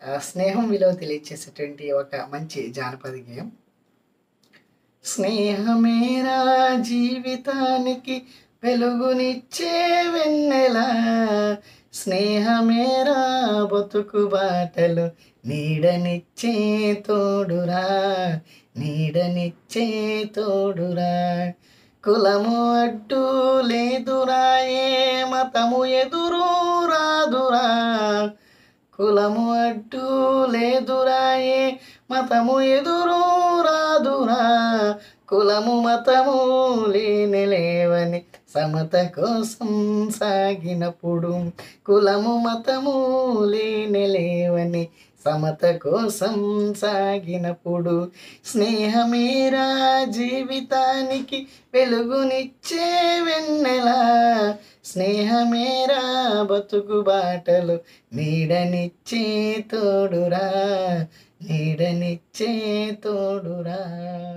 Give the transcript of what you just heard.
ఆ, స్నేహం విలువ తెలియచేసేటువంటి ఒక మంచి జానపద గేయం స్నేహమేరా జీవితానికి వెలుగునిచ్చే వెన్నెల స్నేహమేరా బతుకు బాటలు నీడనిచ్చే తోడురా నీడనిచ్చే తోడురా కులము అడ్డు లేదురా ఏ మతము ఎదురు రాదురా కులము అడ్డు లేదురా ఏ మతము ఎదురు రాదురా కులము మతము లేని లేవని సమత కోసం సాగినప్పుడు కులము మతము లేని లేవని సమత కోసం సాగినప్పుడు స్నేహమేరా జీవితానికి వెలుగునిచ్చే వెన్నెల స్నేహమేరా బతుకు బాటలు నీడనిచ్చే తోడురా నీడనిచ్చే తోడురా